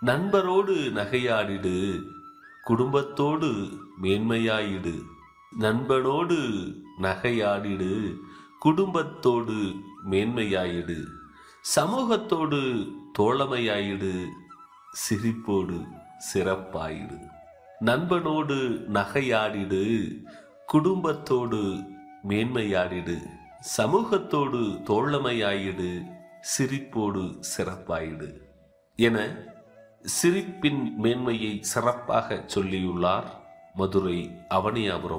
நண்பரோடு நகையாடிடு குடும்பத்தோடு மேன்மையாயிடு நண்பனோடு நகையாடிடு குடும்பத்தோடு மேன்மையாயிடு சமூகத்தோடு தோழமையாயிடு சிரிப்போடு சிறப்பாயிடு நண்பனோடு நகையாடிடு குடும்பத்தோடு மேன்மையாடிடு சமூகத்தோடு தோழமையாயிடு சிரிப்போடு சிறப்பாயிடு என சிரிப்பின் மேன்மையை சிறப்பாக சொல்லியுள்ளார் மதுரை அவனியாபுரம்